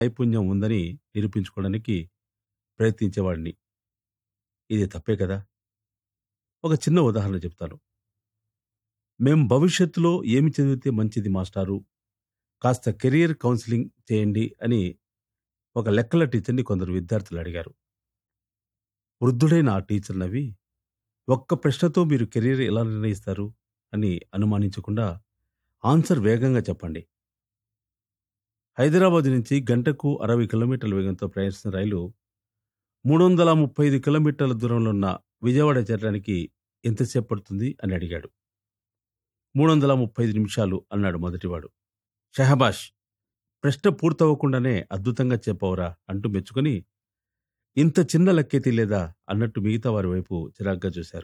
నైపుణ్యం ఉందని నిరూపించుకోవడానికి ప్రయత్నించేవాడిని ఇది తప్పే కదా ఒక చిన్న ఉదాహరణ చెప్తాను మేం భవిష్యత్తులో ఏమి చదివితే మంచిది మాస్టారు కాస్త కెరియర్ కౌన్సిలింగ్ చేయండి అని ఒక లెక్కల టీచర్ని కొందరు విద్యార్థులు అడిగారు వృద్ధుడైన ఆ టీచర్ నవ్వి ఒక్క ప్రశ్నతో మీరు కెరీర్ ఎలా నిర్ణయిస్తారు అని అనుమానించకుండా ఆన్సర్ వేగంగా చెప్పండి హైదరాబాద్ నుంచి గంటకు అరవై కిలోమీటర్ల వేగంతో ప్రయాణిస్తున్న రైలు మూడు వందల ముప్పై ఐదు కిలోమీటర్ల దూరంలో ఉన్న విజయవాడ చేరడానికి ఎంతసేపు పడుతుంది అని అడిగాడు మూడు వందల ముప్పై ఐదు నిమిషాలు అన్నాడు మొదటివాడు షహబాష్ ప్రశ్న పూర్తవ్వకుండానే అద్భుతంగా చెప్పవరా అంటూ మెచ్చుకొని ఇంత చిన్న లెక్కెత్తి లేదా అన్నట్టు మిగతా వారి వైపు చిరాగ్గా చూశారు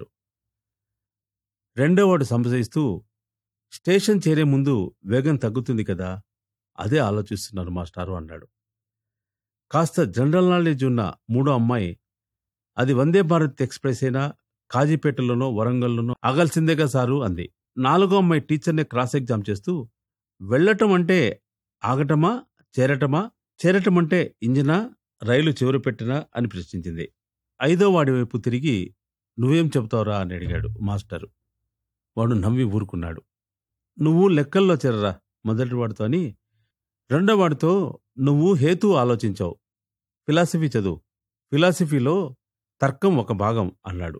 రెండోవాడు సంశయిస్తూ స్టేషన్ చేరే ముందు వేగం తగ్గుతుంది కదా అదే ఆలోచిస్తున్నారు మాస్టారు అన్నాడు కాస్త జనరల్ నాలెడ్జ్ ఉన్న మూడో అమ్మాయి అది వందే భారత్ ఎక్స్ప్రెస్ అయినా కాజీపేటలోనో వరంగల్లోనో ఆగాల్సిందేగా సారు అంది నాలుగో అమ్మాయి టీచర్ని క్రాస్ ఎగ్జామ్ చేస్తూ వెళ్ళటం అంటే ఆగటమా చేరటమా చేరటం అంటే ఇంజినా రైలు చివరి పెట్టినా అని ప్రశ్నించింది ఐదో వాడి వైపు తిరిగి నువ్వేం చెబుతావురా అని అడిగాడు మాస్టరు వాడు నవ్వి ఊరుకున్నాడు నువ్వు లెక్కల్లో చేరరా మొదటి వాడితో అని రెండో వాడితో నువ్వు హేతు ఆలోచించావు ఫిలాసఫీ చదువు ఫిలాసఫీలో తర్కం ఒక భాగం అన్నాడు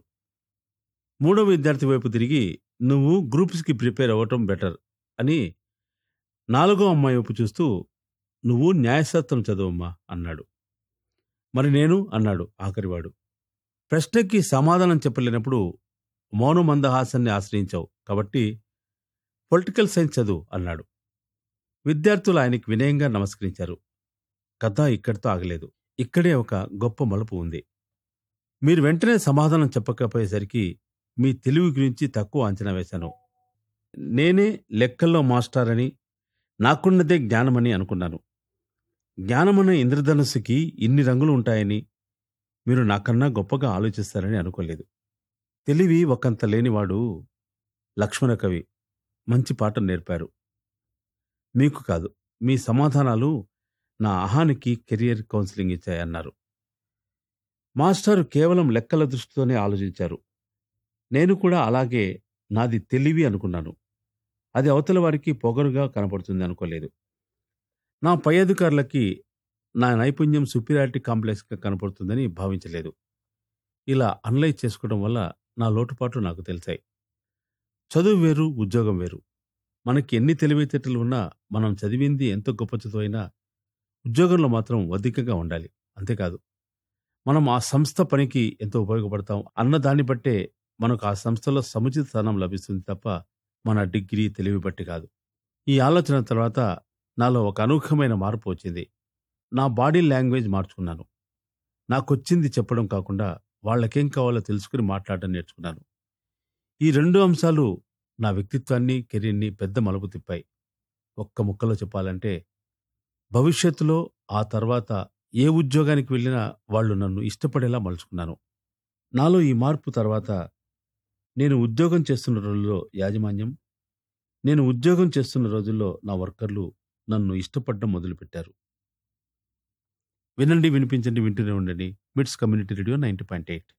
మూడో విద్యార్థి వైపు తిరిగి నువ్వు గ్రూప్స్కి ప్రిపేర్ అవ్వటం బెటర్ అని నాలుగో అమ్మాయి వైపు చూస్తూ నువ్వు న్యాయశాస్త్రం చదువమ్మా అన్నాడు మరి నేను అన్నాడు ఆఖరివాడు ప్రశ్నకి సమాధానం చెప్పలేనప్పుడు మౌన మందహాసాన్ని ఆశ్రయించావు కాబట్టి పొలిటికల్ సైన్స్ చదువు అన్నాడు విద్యార్థులు ఆయనకి వినయంగా నమస్కరించారు కథ ఇక్కడితో ఆగలేదు ఇక్కడే ఒక గొప్ప మలుపు ఉంది మీరు వెంటనే సమాధానం చెప్పకపోయేసరికి మీ తెలివి గురించి తక్కువ అంచనా వేశాను నేనే లెక్కల్లో మాస్టర్ అని నాకున్నదే జ్ఞానమని అనుకున్నాను జ్ఞానమనే ఇంద్రధనుస్సుకి ఇన్ని రంగులు ఉంటాయని మీరు నాకన్నా గొప్పగా ఆలోచిస్తారని అనుకోలేదు తెలివి ఒకంత లేనివాడు లక్ష్మణ కవి మంచి పాఠం నేర్పారు మీకు కాదు మీ సమాధానాలు నా అహానికి కెరియర్ కౌన్సిలింగ్ ఇచ్చాయన్నారు మాస్టారు కేవలం లెక్కల దృష్టితోనే ఆలోచించారు నేను కూడా అలాగే నాది తెలివి అనుకున్నాను అది అవతల వారికి పొగరుగా కనపడుతుంది అనుకోలేదు నా పై అధికారులకి నా నైపుణ్యం సుపీరియారిటీ కాంప్లెక్స్గా కనపడుతుందని భావించలేదు ఇలా అనలైజ్ చేసుకోవడం వల్ల నా లోటుపాట్లు నాకు తెలిసాయి చదువు వేరు ఉద్యోగం వేరు మనకి ఎన్ని తెలివితేటలు ఉన్నా మనం చదివింది ఎంత గొప్ప చదువు అయినా ఉద్యోగంలో మాత్రం అధికంగా ఉండాలి అంతేకాదు మనం ఆ సంస్థ పనికి ఎంత ఉపయోగపడతాం అన్న దాన్ని బట్టే మనకు ఆ సంస్థలో సముచిత స్థానం లభిస్తుంది తప్ప మన డిగ్రీ తెలివి బట్టి కాదు ఈ ఆలోచన తర్వాత నాలో ఒక అనూహ్యమైన మార్పు వచ్చింది నా బాడీ లాంగ్వేజ్ మార్చుకున్నాను నాకొచ్చింది చెప్పడం కాకుండా వాళ్ళకేం కావాలో తెలుసుకుని మాట్లాడడం నేర్చుకున్నాను ఈ రెండు అంశాలు నా వ్యక్తిత్వాన్ని కెరీర్ని పెద్ద మలుపు తిప్పాయి ఒక్క ముక్కలో చెప్పాలంటే భవిష్యత్తులో ఆ తర్వాత ఏ ఉద్యోగానికి వెళ్ళినా వాళ్ళు నన్ను ఇష్టపడేలా మలుచుకున్నాను నాలో ఈ మార్పు తర్వాత నేను ఉద్యోగం చేస్తున్న రోజుల్లో యాజమాన్యం నేను ఉద్యోగం చేస్తున్న రోజుల్లో నా వర్కర్లు నన్ను ఇష్టపడడం మొదలుపెట్టారు వినండి వినిపించండి వింటూనే ఉండండి MITS community radio ninety point eight